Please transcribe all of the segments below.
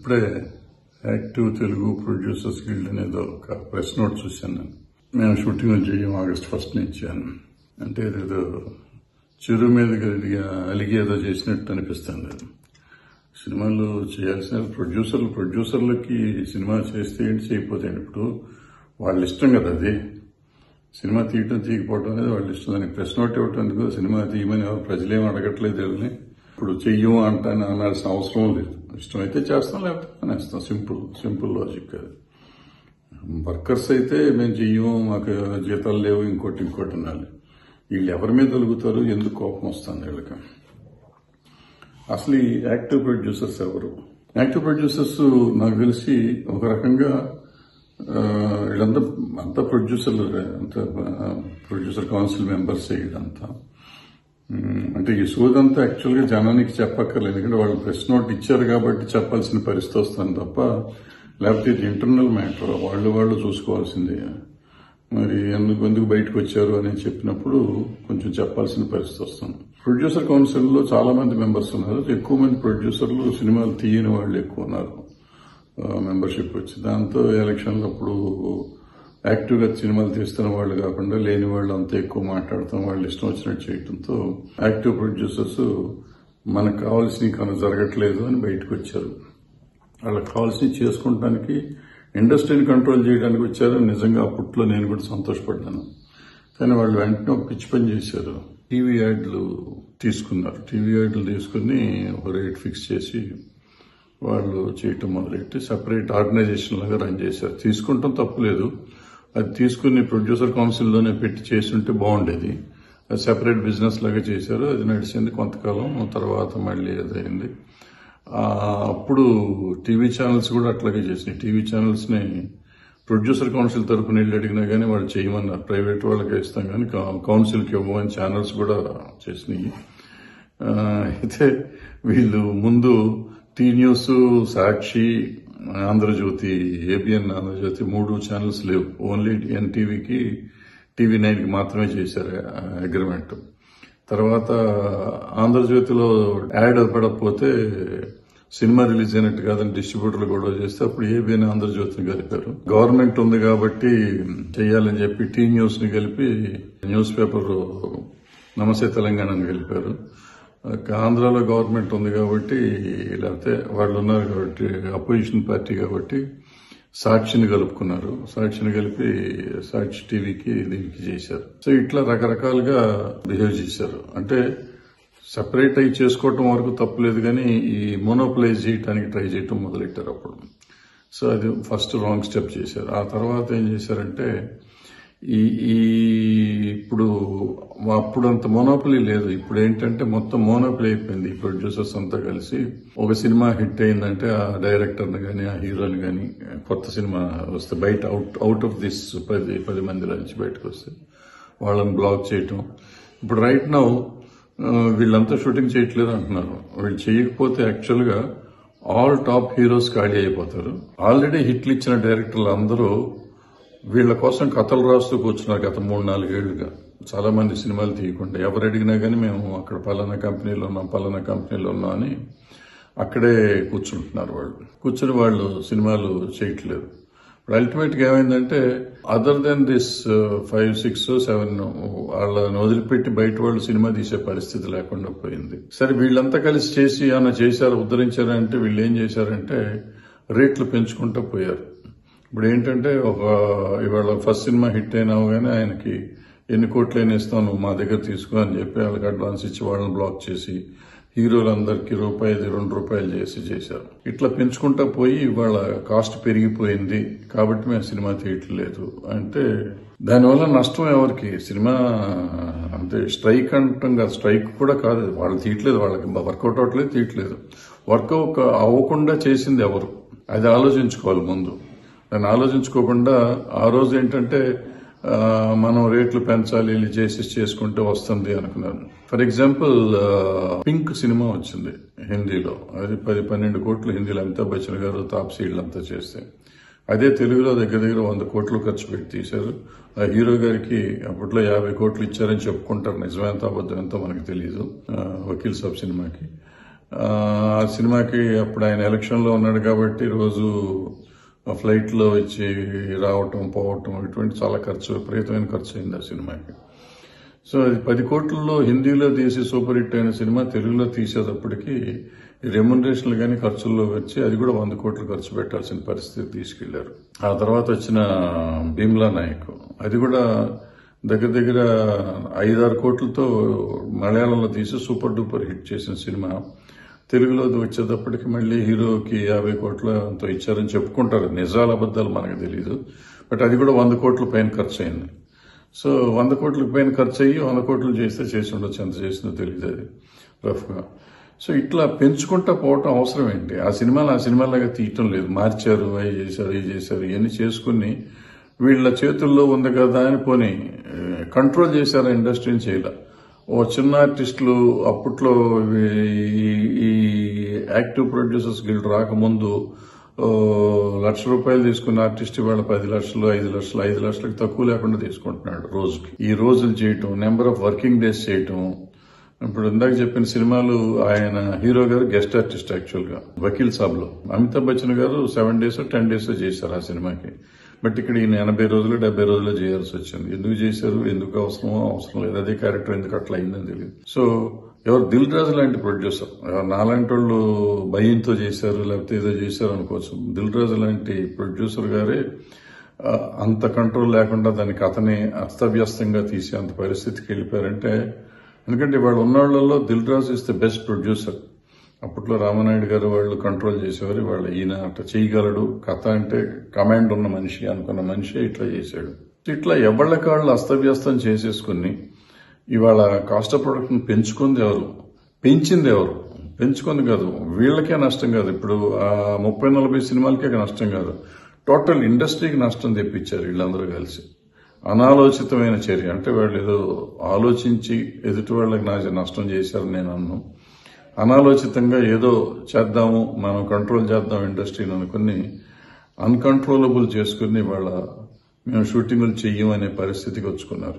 ఇప్పుడే active Telugu producers guild అనేది ఒక ప్రెస్ నోట్ చూశాను నేను మేము షూటింగ్ చేయం ఆగస్ట్ ఫస్ట్ ఇచ్చాను అంటే ఏదో చెరువు మీద గట్టిగా అలిగి ఏదో చేసినట్టు అనిపిస్తుంది అది. సినిమాలు చేయాల్సిన ప్రొడ్యూసర్లు ప్రొడ్యూసర్లకి సినిమా చేస్తే ఏంటి చేయకపోతే ఏంటి ఇప్పుడు వాళ్ళ ఇష్టం కదా అది సినిమా తీయటం తీయకపోవడం అనేది వాళ్ళ ఇష్టం దానికి ప్రెస్ నోట్ ఇవ్వటం ఎందుకు సినిమా తీయమని ఎవరు ప్రజలేం అడగట్లేదు వీళ్ళని ఇప్పుడు చెయ్యం అంటాను అనాల్సిన అవసరం లేదు ఇష్టమైతే చేస్తాం లేకపోతే అనేస్తాం సింపుల్ సింపుల్ లాజిక్ అది వర్కర్స్ అయితే మేము చెయ్యం మాకు జీతాలు లేవు ఇంకోటి ఇంకోటి అనాలి వీళ్ళు ఎవరి మీద తొలుగుతారు ఎందుకు కోపం వస్తుంది వీళ్ళకి అసలు ఈ యాక్టివ్ ప్రొడ్యూసర్స్ ఎవరు యాక్టివ్ ప్రొడ్యూసర్స్ నాకు తెలిసి ఒక రకంగా ఆ, వీళ్ళంతా అంతా ప్రొడ్యూసర్లు అంతా ప్రొడ్యూసర్ కౌన్సిల్ మెంబర్స్ ఇదంతా ఉమ్, అంటే ఈ సోదంతా యాక్చువల్గా జనానికి చెప్పక్కర్లేదు ఎందుకంటే వాళ్ళు ప్రెస్ నోట్ ఇచ్చారు కాబట్టి చెప్పాల్సిన పరిస్థితి వస్తుంది తప్ప లేకపోతే ఇది ఇంటర్నల్ మ్యాటర్ వాళ్ళు వాళ్ళు చూసుకోవాల్సిందే మరి ఎందుకు ఎందుకు బయటకు వచ్చారు అని చెప్పినప్పుడు కొంచెం చెప్పాల్సిన పరిస్థితి వస్తుంది ప్రొడ్యూసర్ కౌన్సిల్లో చాలా మంది మెంబర్స్ ఉన్నారు ఎక్కువ మంది ప్రొడ్యూసర్లు సినిమాలు తీయని వాళ్ళు ఎక్కువ ఉన్నారు మెంబర్షిప్ వచ్చి దాంతో ఎలక్షన్లు అప్పుడు యాక్టివ్గా సినిమాలు తీస్తున్న వాళ్ళు కాకుండా లేని వాళ్ళు అంత ఎక్కువ మాట్లాడతాం వాళ్ళు ఇష్టం వచ్చినట్టు చేయడంతో యాక్టివ్ ప్రొడ్యూసర్స్ మనకు కావాల్సినవి కనుక జరగట్లేదు అని బయటకు వచ్చారు వాళ్ళకి కావాల్సినవి చేసుకుంటానికి ఇండస్ట్రీని కంట్రోల్ చేయడానికి వచ్చారు నిజంగా అప్పట్లో నేను కూడా సంతోషపడ్డాను కానీ వాళ్ళు వెంటనే ఒక పిచ్చి పని చేశారు టీవీ యాడ్లు తీసుకున్నారు టీవీ యాడ్లు తీసుకుని ఒక రేట్ ఫిక్స్ చేసి వాళ్ళు చేయటం మొదలెట్టి సపరేట్ ఆర్గనైజేషన్ లాగా రన్ చేశారు తీసుకుంటాం తప్పులేదు అది తీసుకుని ప్రొడ్యూసర్ కౌన్సిల్లోనే పెట్టి చేసి ఉంటే బాగుండేది అది సెపరేట్ బిజినెస్ లాగా చేశారు అది నడిచింది కొంతకాలం తర్వాత మళ్ళీ అదైంది ఆ, అప్పుడు టీవీ ఛానల్స్ కూడా అట్లాగే చేసినాయి టీవీ ఛానల్స్ ని ప్రొడ్యూసర్ కౌన్సిల్ తరపున వెళ్ళి అడిగినా కానీ వాళ్ళు చేయమన్నారు ప్రైవేట్ వాళ్ళకే ఇస్తాం కానీ కౌన్సిల్కి ఇవ్వమని ఛానల్స్ కూడా చేసినాయి ఆ, అయితే వీళ్ళు ముందు T news Sakshi Andhra Jyothi ABN Andhra Jyothi మూడు ఛానల్స్ లేవు ఓన్లీ ఎన్టీవీకి టీవీ నైన్కి మాత్రమే చేశారు అగ్రిమెంట్ తర్వాత ఆంధ్రజ్యోతిలో యాడ్ పడకపోతే సినిమా రిలీజ్ అయినట్టు కాదని డిస్ట్రిబ్యూటర్లు గొడవ చేస్తే అప్పుడు ఏబిఎన్ ఆంధ్రజ్యోతిని కలిపారు గవర్నమెంట్ ఉంది కాబట్టి చేయాలని చెప్పి టీ న్యూస్ ని కలిపి న్యూస్ పేపర్ నమస్తే తెలంగాణని కలిపారు ఆంధ్రాలో గవర్నమెంట్ ఉంది కాబట్టి లేకపోతే వాళ్ళు ఉన్నారు కాబట్టి అపోజిషన్ పార్టీ కాబట్టి సాక్షిని కలుపుకున్నారు సాక్షిని కలిపి సాక్షి టీవీకి దీనికి చేశారు సో ఇట్లా రకరకాలుగా బిహేవ్ చేశారు అంటే సపరేట్ అయి చేసుకోవటం వరకు తప్పులేదు కానీ ఈ మోనోప్లైజ్ చేయడానికి ట్రై చేయటం మొదలెట్టారు అప్పుడు సో అది ఫస్ట్ రాంగ్ స్టెప్ చేశారు ఆ తర్వాత ఏం చేశారంటే ఈ ఈ ఇప్పుడు అప్పుడు అంత మోనోపలి లేదు ఇప్పుడు ఏంటంటే మొత్తం మోనోపలి అయిపోయింది ఈ ప్రొడ్యూసర్స్ అంతా కలిసి ఒక సినిమా హిట్ అయిందంటే ఆ డైరెక్టర్ని కానీ ఆ హీరోని కానీ కొత్త సినిమా వస్తే బయట అవుట్ అవుట్ ఆఫ్ దిస్ పది పది మందిలో నుంచి బయటకు వస్తే వాళ్ళని బ్లాక్ చేయటం ఇప్పుడు రైట్ నౌ వీళ్ళంతా షూటింగ్ చేయట్లేదు అంటున్నారు వీళ్ళు చేయకపోతే యాక్చువల్గా ఆల్ టాప్ హీరోస్ ఖాళీ అయిపోతారు ఆల్రెడీ హిట్లు ఇచ్చిన డైరెక్టర్లు అందరూ వీళ్ళ కోసం కథలు రాస్తూ కూర్చున్నారు గత మూడు నాలుగేళ్లుగా చాలా మంది సినిమాలు తీయకుండా ఎవరు అడిగినా కానీ మేము అక్కడ పలానా కంపెనీలో ఉన్నాం పలానా కంపెనీలో ఉన్నాం అని అక్కడే కూర్చుంటున్నారు వాళ్ళు కూర్చుని వాళ్ళు సినిమాలు చేయట్లేదు ఇప్పుడు అల్టిమేట్ గా ఏమైందంటే other than this five six seven వాళ్ళని వదిలిపెట్టి బయట వాళ్ళు సినిమా తీసే పరిస్థితి లేకుండా పోయింది సరే వీళ్ళంతా కలిసి చేసి ఏమైనా చేశారు ఉద్ధరించారంటే వీళ్ళు ఏం చేశారంటే రేట్లు పెంచుకుంటూ పోయారు ఇప్పుడు ఏంటంటే ఒక ఇవాళ ఫస్ట్ సినిమా హిట్ అయినా కానీ ఆయనకి ఎన్ని కోట్లైనా ఇస్తాం నువ్వు మా దగ్గర తీసుకో అని చెప్పి వాళ్ళకి అడ్వాన్స్ ఇచ్చి వాళ్ళని బ్లాక్ చేసి హీరోలందరికీ రూపాయి రెండు రూపాయలు చేసి చేశారు ఇట్లా పెంచుకుంటా పోయి ఇవాళ కాస్ట్ పెరిగిపోయింది కాబట్టి మేము సినిమా తీయట్లేదు అంటే దానివల్ల నష్టం ఎవరికి సినిమా అంటే స్ట్రైక్ అంటాం కాదు స్ట్రైక్ కూడా కాదు అది. వాళ్ళు తీయట్లేదు వాళ్ళకి వర్కౌట్ అవ్వట్లేదు తీయట్లేదు వర్కౌట్ అవ్వకుండా చేసింది ఎవరు అది ఆలోచించుకోవాలి ముందు దాన్ని ఆలోచించుకోకుండా ఆ రోజు ఏంటంటే ఆ, మనం రేట్లు పెంచాలి ఇది చేసి చేసుకుంటే వస్తుంది అనుకున్నాను ఫర్ ఎగ్జాంపుల్ పింక్ సినిమా వచ్చింది హిందీలో అది పది పన్నెండు కోట్లు హిందీలో అమితాబ్ బచ్చన్ గారు తాప్సీ వీళ్ళంతా చేస్తే అదే తెలుగులో దగ్గర దగ్గర వంద కోట్లు ఖర్చు పెట్టి తీశారు ఆ హీరో గారికి అప్పట్లో యాభై కోట్లు ఇచ్చారని చెప్పుకుంటారు నిజమేంత అబద్ధం ఎంతో మనకు తెలియదు ఆ, వకీల్ సాబ్ సినిమాకి ఆ ఆ సినిమాకి అప్పుడు ఆయన ఎలక్షన్లో ఉన్నాడు కాబట్టి రోజు ఫ్లైట్లో వచ్చి రావటం పోవటం ఇటువంటి చాలా ఖర్చు విపరీతమైన ఖర్చు అయింది ఆ సినిమాకి సో అది పది కోట్లలో హిందీలో తీసి సూపర్ హిట్ అయిన సినిమా తెలుగులో తీసేటప్పటికి రెమ్యునరేషన్లు కానీ ఖర్చుల్లో వచ్చి అది కూడా వంద కోట్లు ఖర్చు పెట్టాల్సిన పరిస్థితి తీసుకెళ్లారు ఆ తర్వాత వచ్చిన భీమ్లా నాయక్ అది కూడా దగ్గర దగ్గర ఐదారు కోట్లతో మలయాళంలో తీసి సూపర్ డూపర్ హిట్ చేసిన సినిమా తెలుగులో వచ్చేటప్పటికి మళ్ళీ హీరోకి యాభై కోట్ల అంత ఇచ్చారని చెప్పుకుంటారు నిజాలు అబద్ధాలు మనకు తెలియదు బట్ అది కూడా వంద కోట్ల పైన ఖర్చు అయింది సో వంద కోట్లకు పైన ఖర్చు అయ్యి వంద కోట్లు చేస్తే చేసి ఉండొచ్చు ఎంత చేసిందో తెలియదు అది రఫ్గా సో ఇట్లా పెంచుకుంటా పోవటం అవసరం ఏంటి ఆ సినిమాలు ఆ సినిమాలాగా తీయటం లేదు మార్చారు అవి చేశారు ఇవి చేశారు ఇవన్నీ చేసుకుని వీళ్ళ చేతుల్లో ఉంది కదా అని పోని కంట్రోల్ చేశారు ఇండస్ట్రీని చేయలే ఓ చిన్న ఆర్టిస్టులు అప్పట్లో ఈ- ఈ యాక్టివ్ ప్రొడ్యూసర్స్ గిల్డ్ రాకముందు ఓ, లక్ష రూపాయలు తీసుకున్న ఆర్టిస్ట్ ఇవాళ పది లక్షలు ఐదు లక్షలు ఐదు లక్షలకు తక్కువ లేకుండా తీసుకుంటున్నాడు రోజుకి ఈ రోజులు చేయటం నెంబర్ ఆఫ్ వర్కింగ్ డేస్ చేయటం ఇప్పుడు ఇందాక చెప్పిన సినిమాలు ఆయన హీరో గారు గెస్ట్ ఆర్టిస్ట్ యాక్చువల్ గా వకీల్ సాబ్ లో అమితాబ్ బచ్చన్ గారు సెవెన్ డేస్ టెన్ డేస్ చేశారు ఆ సినిమాకి బట్ ఇక్కడ ఈయన ఎనభై రోజులు డెబ్బై రోజులు చేయాల్సి వచ్చింది ఎందుకు చేశారు ఎందుకు అవసరమో అవసరం లేదు అదే క్యారెక్టర్ ఎందుకు అట్లా అయిందని తెలియదు సో ఎవరు దిల్ రాజు లాంటి ప్రొడ్యూసర్ నాలాంటి వాళ్ళు భయంతో చేశారు లేకపోతే ఏదో చేశారు అనుకోవచ్చు దిల్ రాజు లాంటి ప్రొడ్యూసర్ గారే ఆ, అంత కంట్రోల్ లేకుండా దానికి అతనే అస్తవ్యస్తంగా తీసే అంత పరిస్థితికి వెళ్ళిపోయారంటే ఎందుకంటే వాళ్ళు ఉన్నవాళ్ళలో Dil Raju is the best producer అప్పట్లో రామనాయుడు గారు వాళ్ళు కంట్రోల్ చేసేవారు వాళ్ళు ఈయన అట్లా చేయగలడు కథ అంటే కమాండ్ ఉన్న మనిషి అనుకున్న మనిషి ఇట్లా చేశాడు ఇట్లా ఎవళ్ళ కాళ్ళు అస్తవ్యస్తం చేసేసుకుని ఇవాళ కాస్ట్ ఆఫ్ ప్రొడక్షన్ పెంచుకుంది ఎవరు పెంచింది ఎవరు పెంచుకుంది కాదు వీళ్ళకే నష్టం కాదు ఇప్పుడు ఆ ముప్పై నలభై సినిమాలకే నష్టం కాదు టోటల్ ఇండస్ట్రీకి నష్టం తెప్పించారు వీళ్ళందరూ కలిసి అనాలోచితమైన చర్య అంటే వాళ్ళు ఏదో ఆలోచించి ఎదుటి వాళ్ళకి నా నష్టం చేశారని నేను అన్నాను అనాలోచితంగా ఏదో చేద్దాము మనం కంట్రోల్ చేద్దాం ఇండస్ట్రీని అనుకుని అన్కంట్రోలబుల్ చేసుకుని వాళ్ళ మేము షూటింగులు చెయ్యమనే పరిస్థితికి వచ్చుకున్నారు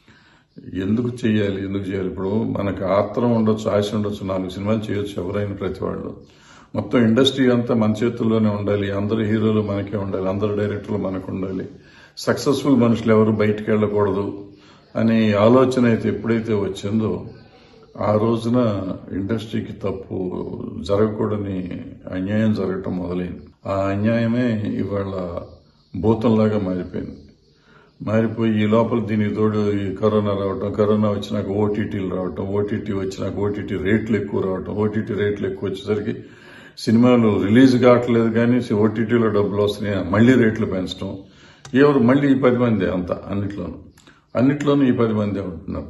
ఎందుకు చేయాలి ఎందుకు చేయాలి ఇప్పుడు మనకు ఆత్రం ఉండొచ్చు ఆశ ఉండొచ్చు నాలుగు సినిమాలు చేయొచ్చు ఎవరైనా ప్రతి వాళ్ళు మొత్తం ఇండస్ట్రీ అంతా మన చేతుల్లోనే ఉండాలి అందరు హీరోలు మనకే ఉండాలి అందరు డైరెక్టర్లు మనకు ఉండాలి సక్సెస్ఫుల్ మనుషులు ఎవరు బయటికి వెళ్ళకూడదు అనే ఆలోచన అయితే ఎప్పుడైతే వచ్చిందో ఆ రోజున ఇండస్ట్రీకి తప్పు జరగకూడని అన్యాయం జరగటం మొదలైంది ఆ అన్యాయమే ఇవాళ భూతంలాగా మారిపోయింది మారిపోయి ఈ లోపల దీనికి తోడు ఈ కరోనా రావటం కరోనా వచ్చినాక ఓటీటీలు రావటం ఓటీటీ వచ్చినాక ఓటీటీ రేట్లు ఎక్కువ రావటం ఓటీటీ రేట్లు ఎక్కువ వచ్చేసరికి సినిమాలు రిలీజ్ కావట్లేదు కానీ ఓటీటీలో డబ్బులు వస్తున్నాయి మళ్ళీ రేట్లు పెంచడం ఎవరు మళ్ళీ ఈ పది మంది అంతా అన్నిట్లోనూ అన్నిట్లోనూ ఈ పది మంది ఉంటున్నారు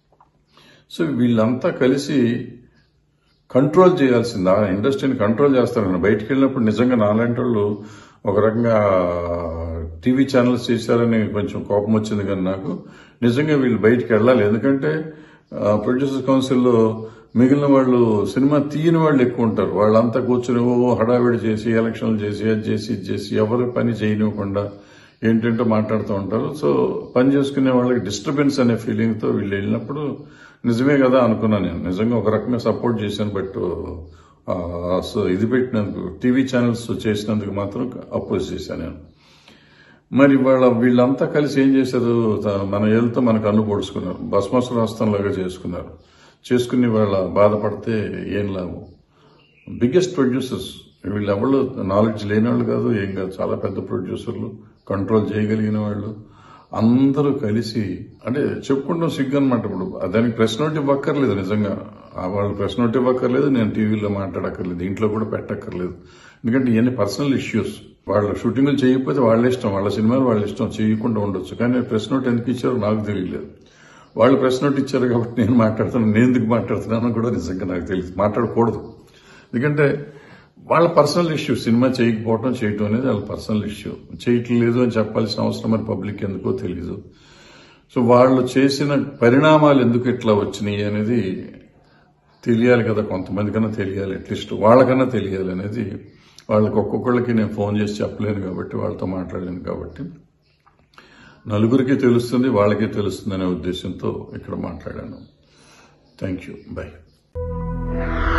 సో వీళ్ళంతా కలిసి కంట్రోల్ చేయాల్సింది ఆ ఇండస్ట్రీని కంట్రోల్ చేస్తారు బయటికి వెళ్ళినప్పుడు నిజంగా నాలాంటి వాళ్ళు ఒక రకంగా టీవీ ఛానల్స్ చేశారని కొంచెం కోపం వచ్చింది కానీ నాకు నిజంగా వీళ్ళు బయటికి వెళ్ళాలి ఎందుకంటే ప్రొడ్యూసర్స్ కౌన్సిల్లో మిగిలిన వాళ్ళు సినిమా తీయని వాళ్ళు ఎక్కువ ఉంటారు వాళ్ళంతా కూర్చొని ఓ హడావిడి చేసి ఎలక్షన్లు చేసి అది చేసి ఇది చేసి ఎవరి పని చేయనివ్వకుండా ఏంటంటో మాట్లాడుతూ ఉంటారు సో పని చేసుకునే వాళ్ళకి డిస్టర్బెన్స్ అనే ఫీలింగ్ తో వీళ్ళు వెళ్ళినప్పుడు నిజమే కదా అనుకున్నాను నేను నిజంగా ఒక రకంగా సపోర్ట్ చేశాను బట్ ఆ, సో ఇది పెట్టినందుకు టీవీ ఛానల్స్ చేసినందుకు మాత్రం అపోజ్ చేశాను నేను మరి వాళ్ళ వీళ్ళంతా కలిసి ఏం చేశారు త- మన ఏళ్ళతో మనకు అన్ను పొడుచుకున్నారు భస్మాసుర హస్తంలాగా చేసుకున్నారు చేసుకుని వాళ్ళ బాధపడితే ఏం లాభం బిగ్గెస్ట్ ప్రొడ్యూసర్స్ వీళ్ళు ఎవరు నాలెడ్జ్ లేని వాళ్ళు కాదు ఏం కాదు చాలా పెద్ద ప్రొడ్యూసర్లు కంట్రోల్ చేయగలిగిన వాళ్ళు అందరూ కలిసి అంటే చెప్పుకుంటాం సిగ్గు అనమాట ఇప్పుడు దానికి ప్రెస్ నోట్ ఇవ్వక్కర్లేదు నిజంగా ఆ వాళ్ళు ప్రెస్ నోట్ ఇవ్వక్కర్లేదు నేను టీవీలో మాట్లాడక్కర్లేదు ఇంట్లో కూడా పెట్టక్కర్లేదు ఎందుకంటే ఇవన్నీ పర్సనల్ ఇష్యూస్ వాళ్ళ షూటింగ్లు చేయకపోతే వాళ్ళ ఇష్టం వాళ్ళ సినిమాలు వాళ్ళ ఇష్టం చేయకుండా ఉండొచ్చు కానీ ప్రెస్ నోట్ ఎందుకు ఇచ్చారో నాకు తెలియలేదు వాళ్ళు ప్రెస్ నోట్ ఇచ్చారు కాబట్టి నేను మాట్లాడుతున్నాను నేను ఎందుకు మాట్లాడుతున్నానో కూడా నిజంగా నాకు తెలియదు మాట్లాడకూడదు ఎందుకంటే వాళ్ళ పర్సనల్ ఇష్యూ సినిమా చేయకపోవటం చేయటం అనేది వాళ్ళ పర్సనల్ ఇష్యూ చేయట్లేదు అని చెప్పాల్సిన అవసరం మరి పబ్లిక్ ఎందుకో తెలియదు సో వాళ్ళు చేసిన పరిణామాలు ఎందుకు ఇట్లా వచ్చినాయి అనేది తెలియాలి కదా కొంతమందికన్నా తెలియాలి అట్లీస్ట్ వాళ్ళకన్నా తెలియాలి అనేది వాళ్ళకి ఒక్కొక్కళ్ళకి నేను ఫోన్ చేసి చెప్పలేను కాబట్టి వాళ్ళతో మాట్లాడలేను కాబట్టి నలుగురికి తెలుస్తుంది వాళ్ళకి తెలుస్తుంది అనే ఉద్దేశంతో ఇక్కడ మాట్లాడాను థ్యాంక్ యూ బై